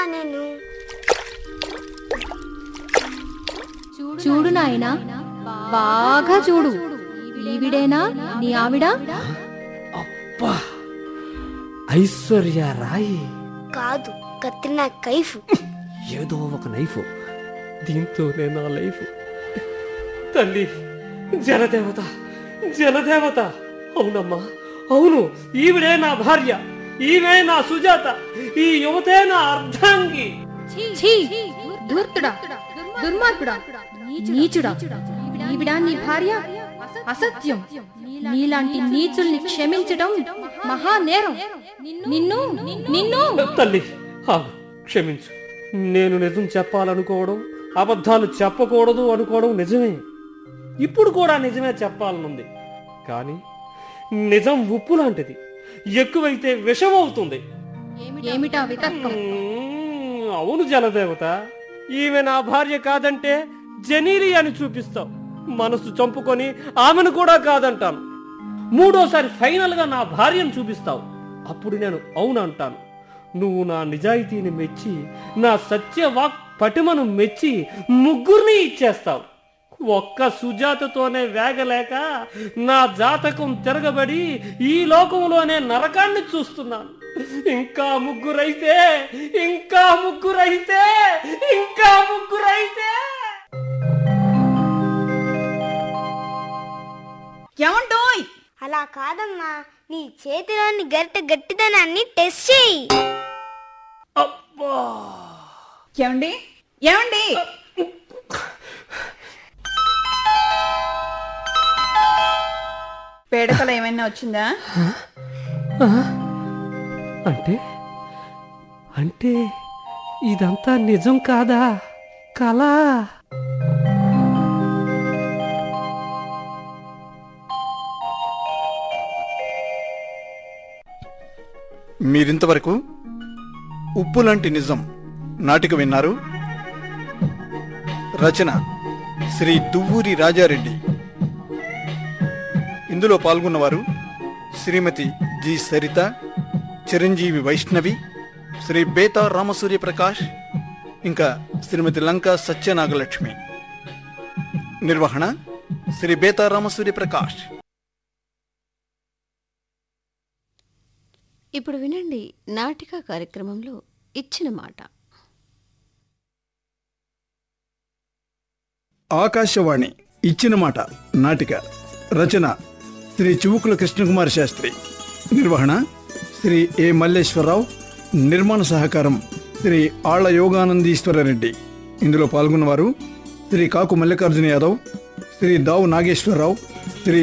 నేను చూడు నాయనా బాగా చూడు ఈవిడేనా నీ ఆవిడ అబ్బా ఐశ్వర్య రాయి కాదు కత్రినా కైఫ్ ఏదో ఒక నైఫ్ దీంతోనే నా లైఫ్ తల్లి జలదేవత జలదేవత అవునమ్మా అవును ఈవిడే నా భార్య ఈమె నా సుజాత ఈ యువతే నా అర్ధాంగి ఛీ ధూర్తుడా దుర్మార్గుడా నీచుడా ఈవిడా నీ భార్య అసత్యం నీలాంటి నీచుల్ని క్షమించడం మహా నేరం నిన్ను నిన్ను తల్లి ఆగు క్షమించు నేను నిజం చెప్పాలనుకోవడం అబద్ధాలు చెప్పకూడదు అనుకోవడం నిజమే ఇప్పుడు కూడా నిజమే చెప్పాలనుంది కానీ నిజం ఉప్పు లాంటిది ఎక్కువైతే విషం అవుతుంది ఏమిటా వితర్కం మ్మ్, అవును జలదేవత ఈమె నా భార్య కాదంటే జనీలి అని చూపిస్తావు మనసు చంపుకొని ఆమెను కూడా కాదంటాను మూడోసారి ఫైనల్ గా నా భార్యను చూపిస్తావు అప్పుడు నేను అవును అంటాను నువ్వు నా నిజాయితీని మెచ్చి నా సత్యవాక్ పటిమను మెచ్చి ముగ్గురిని ఇచ్చేస్తావు ఒక్క సుజాతతోనే వేగలేక నా జాతకం తిరగబడి ఈ లోకంలోనే నరకాన్ని చూస్తున్నాను ఇంకా ముగ్గురైతే ఇంకా ముగ్గురైతే ఇంకా ముగ్గురైతే ఏమంటోయ్ అలా కాదమ్మా నీ చేతిలోని గరిట గట్టిదనాన్ని టెస్ట్ చేయి అబ్బా ఏమండి ఏమండి పేడకల ఏమైనా వచ్చిందా అంటే అంటే ఇదంతా నిజం కాదా కళ మీరింతవరకు ఉప్పు లాంటి నిజం నాటిక విన్నారు రచన శ్రీ దువ్వూరి రాజారెడ్డి ఇందులో పాల్గొన్నవారు శ్రీమతి జి సరిత చిరంజీవి వైష్ణవి శ్రీ బేతా రామసూర్య ప్రకాష్ ఇంకా శ్రీమతి లంకా సత్యనాగలక్ష్మి నిర్వహణ శ్రీ బేతా రామసూర్య ప్రకాష్ ఇప్పుడు వినండి నాటిక కార్యక్రమంలో ఇచ్చిన మాట ఆకాశవాణి ఇచ్చిన మాట నాటిక రచన శ్రీ చివుకుల కృష్ణకుమార్ శాస్త్రి నిర్వహణ శ్రీ ఏ మల్లేశ్వరరావు నిర్మాణ సహకారం శ్రీ ఆళ్ల యోగానందీశ్వర రెడ్డి ఇందులో పాల్గొన్నవారు శ్రీ కాకు మల్లికార్జున యాదవ్ శ్రీ దావు నాగేశ్వరరావు